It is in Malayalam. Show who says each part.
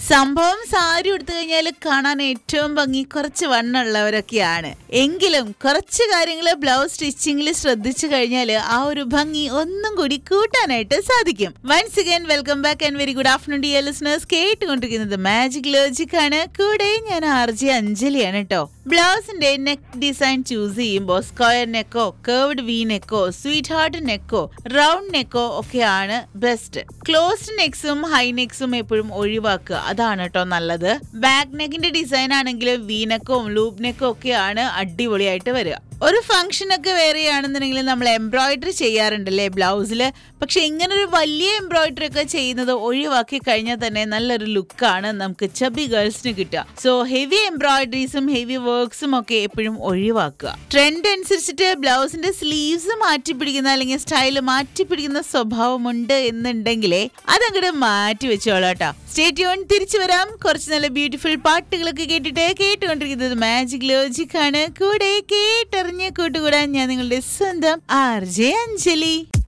Speaker 1: സംഭവം സാരി ഉടുത്തു കഴിഞ്ഞാൽ കാണാൻ ഏറ്റവും ഭംഗി കുറച്ച് വണ്ണുള്ളവരൊക്കെയാണ് എങ്കിലും കുറച്ച് കാര്യങ്ങൾ ബ്ലൗസ് സ്റ്റിച്ചിങ്ങിൽ ശ്രദ്ധിച്ചു കഴിഞ്ഞാൽ ആ ഒരു ഭംഗി ഒന്നും കൂടി കൂട്ടാനായിട്ട് സാധിക്കും once again welcome back and very good afternoon dear listeners കേട്ടുകൊണ്ടിരിക്കുന്നത് മാജിക് ലോജിക് ആണ് കൂടെ ഞാൻ ആർ ജെ അഞ്ജലിയാണ് കേട്ടോ ബ്ലൗസിന്റെ നെക്ക് ഡിസൈൻ ചൂസ് ചെയ്യുമ്പോൾ സ്ക്വയർ നെക്കോ കേർവ്ഡ് വി നെക്കോ സ്വീറ്റ് ഹാർട്ട് നെക്കോ റൗണ്ട് നെക്കോ ഒക്കെയാണ് ബെസ്റ്റ് ക്ലോസ്ഡ് നെക്സും ഹൈ നെക്സും എപ്പോഴും ഒഴിവാക്കുക അതാണ് കേട്ടോ നല്ലത് ബാക്ക് നെക്കിന്റെ ഡിസൈൻ ആണെങ്കിൽ വി നെക്കും ലൂപ്പ് നെക്കും ഒക്കെയാണ് അടിപൊളിയായിട്ട് വരിക ഒരു ഫംഗ്ഷൻ ഒക്കെ വേറെ ആണെന്നുണ്ടെങ്കിൽ നമ്മൾ എംബ്രോയിഡറി ചെയ്യാറുണ്ടല്ലേ ബ്ലൗസിൽ പക്ഷെ ഇങ്ങനെ ഒരു വലിയ എംബ്രോയിഡറി ഒക്കെ ചെയ്യുന്നത് ഒഴിവാക്കി കഴിഞ്ഞാൽ തന്നെ നല്ലൊരു ലുക്കാണ് നമുക്ക് ചബി ഗേൾസിന് കിട്ടുക സോ ഹെവി എംബ്രോയിഡറീസും ഹെവി വർക്ക്സും ഒക്കെ എപ്പോഴും ഒഴിവാക്കുക ട്രെൻഡ് അനുസരിച്ചിട്ട് ബ്ലൗസിന്റെ സ്ലീവ്സ് മാറ്റി പിടിക്കുന്ന അല്ലെങ്കിൽ സ്റ്റൈൽ മാറ്റി പിടിക്കുന്ന സ്വഭാവമുണ്ട് എന്നുണ്ടെങ്കിലേ അതങ്ങോട്ട് മാറ്റി വെച്ചോളാം കേട്ടോ സ്റ്റേറ്റ് യൂൺ തിരിച്ചു വരാം കുറച്ച് നല്ല ബ്യൂട്ടിഫുൾ പാട്ടുകളൊക്കെ കേട്ടിട്ട് കേട്ടുകൊണ്ടിരിക്കുന്നത് മാജിക് ലോജിക് ആണ് കൂടെ കേട്ടറിഞ്ഞ് കൂട്ടുകൂടാൻ ഞാൻ നിങ്ങളുടെ സ്വന്തം ആർ ജെ അഞ്ജലി